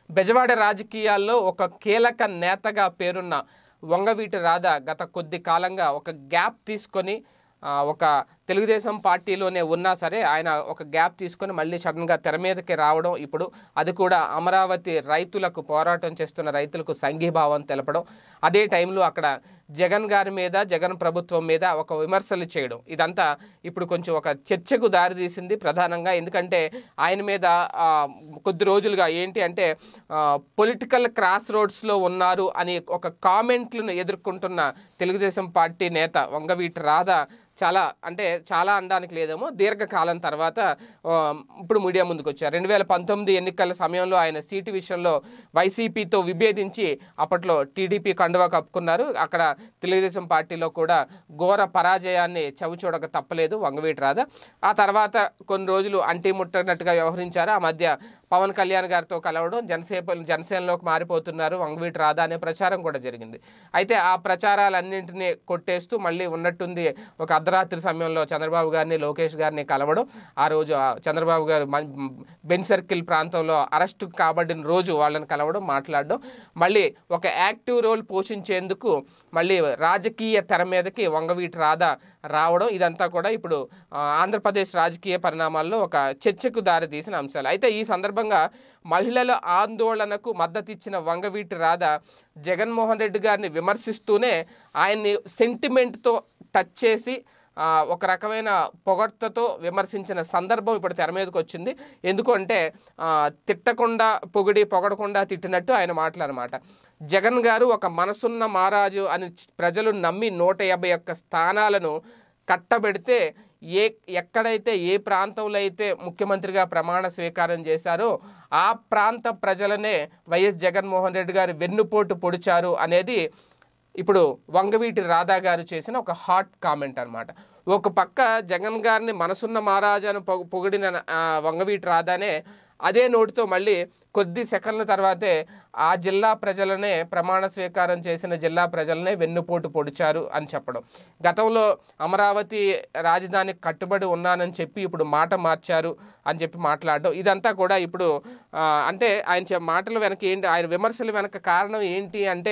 బెజవాడ రాజకీయాల్లో ఒక కీలక నేతగా పేరున్న వంగవీటి రాధ గత కొద్ది కాలంగా ఒక గ్యాప్ తీసుకొని ఆ, ఒక తెలుగుదేశం పార్టీలోనే ఉన్నా సరే ఆయన ఒక గ్యాప్ తీసుకొని మళ్ళీ సడన్గా తెర మీదకి రావడం ఇప్పుడు అది కూడా అమరావతి రైతులకు పోరాటం చేస్తున్న రైతులకు సంఘీభావం తెలపడం అదే టైంలో అక్కడ జగన్ గారి మీద జగన్ ప్రభుత్వం మీద ఒక విమర్శలు చేయడం ఇదంతా ఇప్పుడు కొంచెం ఒక చర్చకు దారితీసింది ప్రధానంగా ఎందుకంటే ఆయన మీద ఆ, కొద్ది రోజులుగా ఏంటి అంటే పొలిటికల్ క్రాస్ రోడ్స్లో ఉన్నారు అని ఒక కామెంట్లను ఎదుర్కొంటున్న తెలుగుదేశం పార్టీ నేత వంగవీటి రాధ చాలా అంటే చాలా అనడానికి లేదేమో దీర్ఘకాలం తర్వాత ఆ, ఇప్పుడు మీడియా ముందుకు వచ్చారు రెండు వేల పంతొమ్మిది ఎన్నికల సమయంలో ఆయన సీటు విషయంలో వైసీపీతో విభేదించి అప్పట్లో టీడీపీ కండువా కప్పుకున్నారు అక్కడ తెలుగుదేశం పార్టీలో కూడా ఘోర పరాజయాన్ని చవిచూడక తప్పలేదు వంగవీటి రాధ ఆ తర్వాత కొన్ని రోజులు అంటి ముట్టనట్టుగా వ్యవహరించారు ఆ మధ్య పవన్ కళ్యాణ్ గారితో కలవడం జనసేప జనసేనలోకి మారిపోతున్నారు వంగవీటి రాధా అనే ప్రచారం కూడా జరిగింది అయితే ఆ ప్రచారాలన్నింటినీ కొట్టేస్తూ మళ్ళీ ఉన్నట్టుంది ఒక అర్ధరాత్రి సమయంలో చంద్రబాబు గారిని లోకేష్ గారిని కలవడం ఆ రోజు ఆ చంద్రబాబు గారు మన్- బెన్ సర్కిల్ ప్రాంతంలో అరెస్ట్ కాబడిన రోజు వాళ్ళని కలవడం మాట్లాడడం మళ్ళీ ఒక యాక్టివ్ రోల్ పోషించేందుకు మళ్ళీ రాజకీయ తెర మీదకి వంగవీటి రాధ రావడం ఇదంతా కూడా ఇప్పుడు ఆ, ఆంధ్రప్రదేశ్ రాజకీయ పరిణామాల్లో ఒక చర్చకు దారితీసిన అంశాలు అయితే ఈ సందర్భంగా మహిళల ఆందోళనకు మద్దతు ఇచ్చిన వంగవీటి రాధ జగన్మోహన్ రెడ్డి గారిని విమర్శిస్తూనే ఆయన్ని సెంటిమెంట్తో టచ్ చేసి ఆ, ఒక రకమైన పొగడ్తతో విమర్శించిన సందర్భం ఇప్పుడు తెర మీదకి వచ్చింది ఎందుకంటే ఆ, తిట్టకుండా పొగిడి పొగడకుండా తిట్టినట్టు ఆయన మాటలన్నమాట జగన్ గారు ఒక మనసున్న మహారాజు అని ప్రజలు నమ్మి నూట యాభై ఒక్క స్థానాలను కట్టబెడితే ఏ ఎక్కడైతే ఏ ప్రాంతంలో అయితే ముఖ్యమంత్రిగా ప్రమాణ స్వీకారం చేశారో ఆ ప్రాంత ప్రజలనే వైఎస్ జగన్మోహన్ రెడ్డి గారు వెన్నుపోటు పొడిచారు అనేది ఇప్పుడు వంగవీటి రాధా గారు చేసిన ఒక హాట్ కామెంట్ అన్నమాట ఒక పక్క జగన్ గారిని మనసున్న మహారాజాను పొగ పొగిడిన ఆ, వంగవీటి రాధానే అదే నోటితో మళ్ళీ కొద్ది సెకండ్ల తర్వాతే ఆ జిల్లా ప్రజలనే ప్రమాణ స్వీకారం చేసిన జిల్లా ప్రజలనే వెన్నుపోటు పొడిచారు అని చెప్పడం గతంలో అమరావతి రాజధానికి కట్టుబడి ఉన్నానని చెప్పి ఇప్పుడు మాట మార్చారు అని చెప్పి మాట్లాడడం ఇదంతా కూడా ఇప్పుడు ఆ, అంటే ఆయన చె- మాటల వెనక ఏంటి ఆయన విమర్శల వెనక కారణం ఏంటి అంటే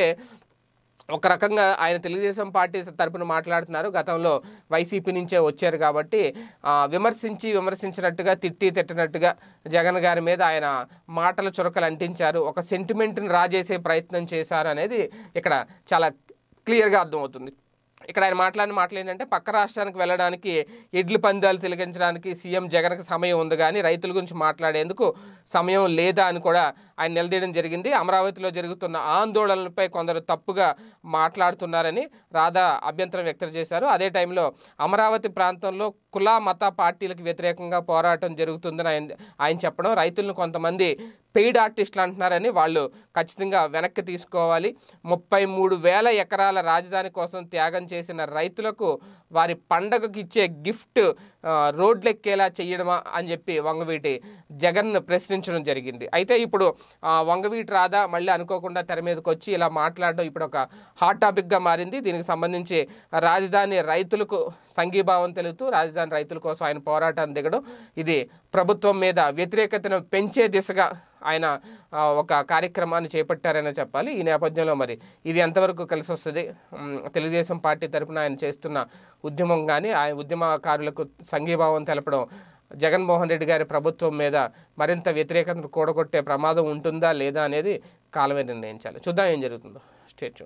ఒక రకంగా ఆయన తెలుగుదేశం పార్టీ తరపున మాట్లాడుతున్నారు గతంలో వైసీపీ నుంచే వచ్చారు కాబట్టి ఆ, విమర్శించి విమర్శించినట్టుగా తిట్టి తిట్టినట్టుగా జగన్ గారి మీద ఆయన మాటల చురకలు అంటించారు ఒక సెంటిమెంట్ని రాజేసే ప్రయత్నం చేశారు అనేది ఇక్కడ చాలా క్లియర్గా అర్థమవుతుంది ఇక్కడ ఆయన మాట్లాడిన మాటలు ఏంటంటే పక్క రాష్ట్రానికి వెళ్ళడానికి ఎడ్లు పందాలు తిలగించడానికి సీఎం జగన్కి సమయం ఉంది కానీ రైతుల గురించి మాట్లాడేందుకు సమయం లేదా అని కూడా ఆయన నిలదీయడం జరిగింది అమరావతిలో జరుగుతున్న ఆందోళనలపై కొందరు తప్పుగా మాట్లాడుతున్నారని రాధా అభ్యంతరం వ్యక్తం చేశారు అదే టైంలో అమరావతి ప్రాంతంలో కుల మత పార్టీలకు వ్యతిరేకంగా పోరాటం జరుగుతుందని ఆయన ఆయన చెప్పడం రైతులను కొంతమంది పెయిడ్ ఆర్టిస్టులు అంటున్నారని వాళ్ళు ఖచ్చితంగా వెనక్కి తీసుకోవాలి ముప్పై మూడు వేల ఎకరాల రాజధాని కోసం త్యాగం చేసిన రైతులకు వారి పండగకు ఇచ్చే గిఫ్ట్ ఆ, రోడ్లెక్కేలా చేయడమా అని చెప్పి వంగవీటి జగన్ ప్రశ్నించడం జరిగింది అయితే ఇప్పుడు ఆ, వంగవీటి రాధా మళ్ళీ అనుకోకుండా తెర మీదకి వచ్చి ఇలా మాట్లాడడం ఇప్పుడు ఒక హాట్ టాపిక్గా మారింది దీనికి సంబంధించి రాజధాని రైతులకు సంఘీభావం తెలుపుతూ రాజధాని రైతుల కోసం ఆయన పోరాటాన్ని దిగడం ఇది ప్రభుత్వం మీద వ్యతిరేకతను పెంచే దిశగా ఆయన ఆ, ఒక కార్యక్రమాన్ని చేపట్టారని చెప్పాలి ఈ నేపథ్యంలో మరి ఇది ఎంతవరకు కలిసి వస్తుంది ఉమ్, తెలుగుదేశం పార్టీ తరపున ఆయన చేస్తున్న ఉద్యమం కానీ ఆయన ఉద్యమకారులకు సంఘీభావం తెలపడం జగన్మోహన్ రెడ్డి గారి ప్రభుత్వం మీద మరింత వ్యతిరేకతను కూడగొట్టే ప్రమాదం ఉంటుందా లేదా అనేది కాలమే నిర్ణయించాలి చూద్దాం ఏం జరుగుతుందో స్టేట్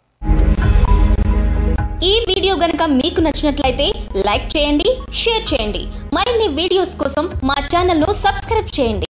ఈ వీడియో గనుక మీకు నచ్చినట్లయితే లైక్ చేయండి షేర్ చేయండి మరిన్ని వీడియోస్ కోసం మా ఛానల్ను సబ్స్క్రైబ్ చేయండి